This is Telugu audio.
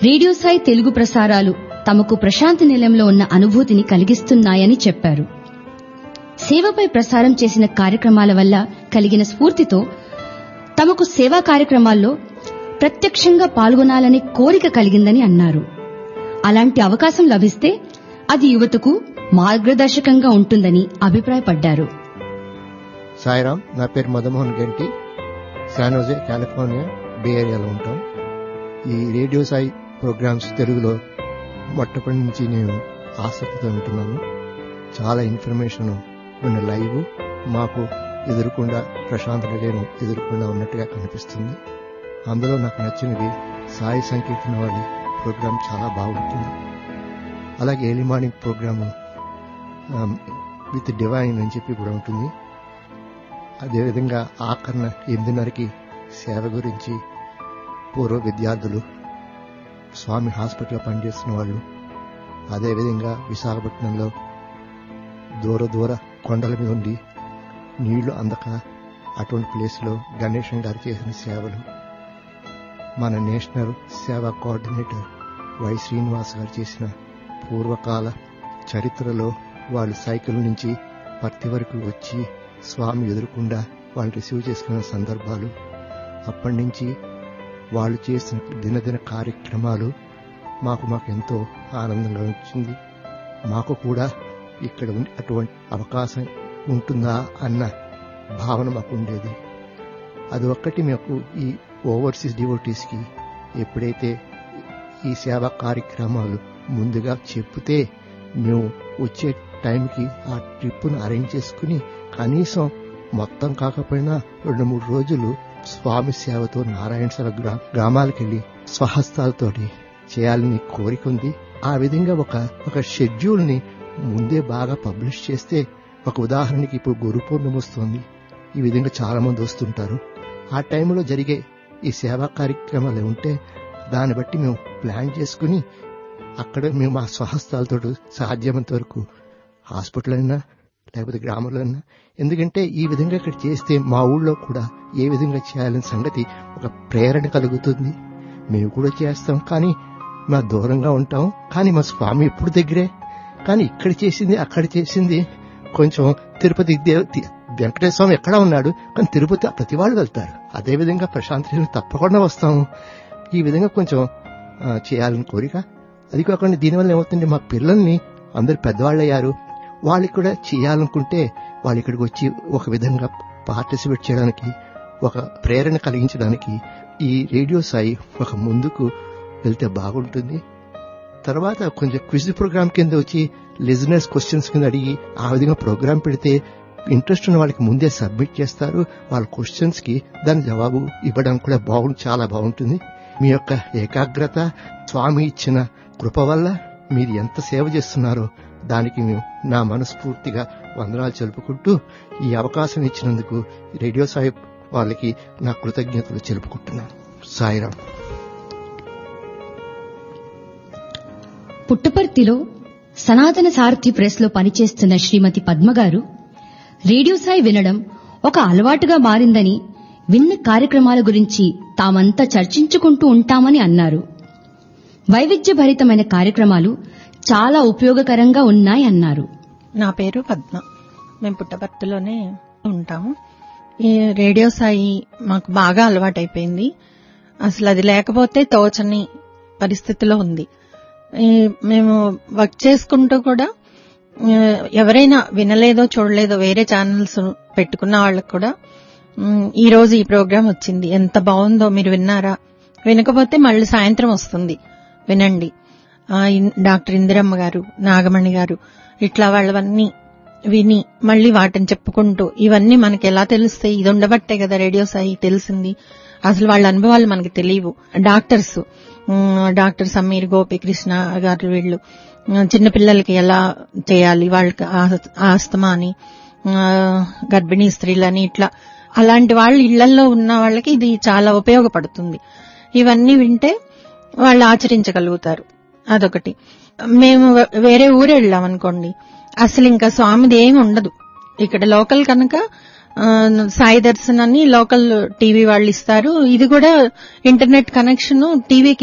రేడియో సాయి తెలుగు ప్రసారాలు తమకు ప్రశాంతి నిలయంలో ఉన్న అనుభూతిని కలిగిస్తున్నాయని చెప్పారు సేవపై ప్రసారం చేసిన కార్యక్రమాల వల్ల కలిగిన స్ఫూర్తితో తమకు సేవా కార్యక్రమాల్లో ప్రత్యక్షంగా పాల్గొనాలనే కోరిక కలిగిందని అన్నారు అలాంటి అవకాశం లభిస్తే అది యువతకు మార్గదర్శకంగా ఉంటుందని అభిప్రాయపడ్డారు సాయిరామ్ నా పేరు మదమోహన్ గంటి శానోజే కాలిఫోర్నియా బే ఏరియాలో ఉంటాం ఈ రేడియో సాయి ప్రోగ్రామ్స్ తెలుగులో మొట్టమొదటి నుంచి నేను ఆసక్తితో ఉంటున్నాను చాలా ఇన్ఫర్మేషన్ ఉన్న లైవ్ మాకు ఎదురుకుండా ప్రశాంత నిలయం ఎదురుకుండా ఉన్నట్టుగా కనిపిస్తుంది అందులో నాకు నచ్చినది సాయి సంకీర్తన వాళ్ళ ప్రోగ్రాం చాలా బాగుంటుంది అలాగే early morning programme with divine అని చెప్పి కూడా ఉంటుంది అదేవిధంగా ఆఖరణ ఎనిమిదిన్నరకి సేవ గురించి పూర్వ విద్యార్థులు స్వామి హాస్పిటల్లో పనిచేస్తున్న వాళ్ళు అదేవిధంగా విశాఖపట్నంలో దూర దూర కొండల మీద ఉండి నీళ్లు అందక అటువంటి ప్లేస్లో గణేశం గారు చేసిన సేవలు మన నేషనల్ సేవా కోఆర్డినేటర్ వై శ్రీనివాస్ గారు చేసిన పూర్వకాల చరిత్రలో వాళ్ళు సైకిల్ నుంచి పర్తి వరకు వచ్చి స్వామి ఎదురుకుండా వాళ్ళు రిసీవ్ చేసుకున్న సందర్భాలు అప్పటి నుంచి వాళ్ళు చేసిన దినదిన కార్యక్రమాలు మాకు మాకు ఎంతో ఆనందంగా వచ్చింది మాకు కూడా ఇక్కడ అటువంటి అవకాశం ఉంటుందా అన్న భావన మాకు ఉండేది అది ఒక్కటి మాకు ఈ ఓవర్సీస్ డివోటీస్కి ఎప్పుడైతే ఈ సేవా కార్యక్రమాలు ముందుగా చెప్తే మేము వచ్చే టైంకి ఆ ట్రిప్పును అరేంజ్ చేసుకుని కనీసం మొత్తం కాకపోయినా రెండు మూడు రోజులు స్వామి సేవతో నారాయణ సేవ గ్రామాలకు వెళ్లి స్వహస్తాలతోటి చేయాలని కోరిక ఉంది ఆ విధంగా ఒక ఒక షెడ్యూల్ ని ముందే బాగా పబ్లిష్ చేస్తే ఒక ఉదాహరణకి ఇప్పుడు గురు పూర్ణిమ వస్తుంది ఈ విధంగా చాలా మంది వస్తుంటారు ఆ టైంలో జరిగే ఈ సేవా కార్యక్రమాలు ఉంటే దాన్ని బట్టి మేము ప్లాన్ చేసుకుని అక్కడ మేము మా స్వహస్తాలతో సాధ్యమంత వరకు హాస్పిటల్ అయినా లేకపోతే గ్రామంలో అయినా ఎందుకంటే ఈ విధంగా ఇక్కడ చేస్తే మా ఊళ్ళో కూడా ఏ విధంగా చేయాలనే సంగతి ఒక ప్రేరణ కలుగుతుంది మేము కూడా చేస్తాం కానీ మా దూరంగా ఉంటాం కానీ మా స్వామి ఎప్పుడు దగ్గరే కానీ ఇక్కడ చేసింది అక్కడ చేసింది కొంచెం తిరుపతి వెంకటేశ్వర స్వామి ఎక్కడ ఉన్నాడు కానీ తిరుపతి ప్రతి వాళ్ళు వెళ్తారు అదేవిధంగా ప్రశాంతి తప్పకుండా వస్తాము ఈ విధంగా కొంచెం చేయాలని కోరిక అది కాకుండా దీనివల్ల ఏమవుతుంది మా పిల్లల్ని అందరు పెద్దవాళ్ళు అయ్యారు వాళ్ళకి కూడా చేయాలనుకుంటే వాళ్ళు ఇక్కడికి వచ్చి ఒక విధంగా పార్టిసిపేట్ చేయడానికి ఒక ప్రేరణ కలిగించడానికి ఈ రేడియో సాయి ఒక ముందుకు వెళ్తే బాగుంటుంది తర్వాత కొంచెం క్విజ్ ప్రోగ్రామ్ కింద వచ్చి లిజనర్స్ క్వశ్చన్స్ కింద అడిగి ఆ విధంగా ప్రోగ్రామ్ పెడితే ఇంట్రెస్ట్ ఉన్న వాళ్ళకి ముందే సబ్మిట్ చేస్తారు వాళ్ళ క్వశ్చన్స్ కి దాని జవాబు ఇవ్వడం కూడా బాగుంది చాలా బాగుంటుంది మీ యొక్క ఏకాగ్రత స్వామి ఇచ్చిన కృప వల్ల మీరు ఎంత సేవ చేస్తున్నారో దానికి మేము నా మనస్ఫూర్తిగా వందనాలు చెలుపుకుంటూ ఈ అవకాశం ఇచ్చినందుకు రేడియో సాయి వాళ్ళకి నా కృతజ్ఞతలు చెలుపుకుంటున్నాను సాయిరాం పుట్టపర్తిలో సనాతన సారథి ప్రెస్ లో పనిచేస్తున్న శ్రీమతి పద్మగారు రేడియో సాయి వినడం ఒక అలవాటుగా మారిందని విన్న కార్యక్రమాల గురించి తామంతా చర్చించుకుంటూ ఉంటామని అన్నారు వైవిధ్యభరితమైన కార్యక్రమాలు చాలా ఉపయోగకరంగా ఉన్నాయన్నారు నా పేరు పద్మ మేము పుట్టపర్తిలోనే ఉంటాము ఈ రేడియో సాయి మాకు బాగా అలవాటైపోయింది అసలు అది లేకపోతే తోచని పరిస్థితిలో ఉంది మేము వర్క్ చేసుకుంటూ కూడా ఎవరైనా వినలేదో చూడలేదో వేరే ఛానల్స్ పెట్టుకున్న వాళ్ళకు కూడా ఈ రోజు ఈ ప్రోగ్రాం వచ్చింది ఎంత బాగుందో మీరు విన్నారా వినకపోతే మళ్ళీ సాయంత్రం వస్తుంది వినండి డాక్టర్ ఇందిరమ్మ గారు నాగమణి గారు ఇట్లా వాళ్ళవన్నీ విని మళ్ళీ వాటిని చెప్పుకుంటూ ఇవన్నీ మనకి ఎలా తెలుస్తాయి ఇది ఉండబట్టే కదా రేడియో సాయి తెలిసింది అసలు వాళ్ళ అనుభవాలు మనకి తెలియవు డాక్టర్స్ డాక్టర్ సమీర్ గోపికృష్ణ గారు వీళ్ళు చిన్నపిల్లలకి ఎలా చేయాలి వాళ్ళకి ఆస్తమా అని గర్భిణీ స్త్రీలని ఇట్లా అలాంటి వాళ్ళు ఇళ్లలో ఉన్న వాళ్ళకి ఇది చాలా ఉపయోగపడుతుంది ఇవన్నీ వింటే వాళ్ళు ఆచరించగలుగుతారు అదొకటి మేము వేరే ఊరు వెళ్ళాం అనుకోండి అసలు ఇంకా స్వామిది ఏమి ఉండదు ఇక్కడ లోకల్ కనుక సాయి దర్శన్ అని లోకల్ టీవీ వాళ్ళు ఇస్తారు ఇది కూడా ఇంటర్నెట్ కనెక్షన్ టీవీకి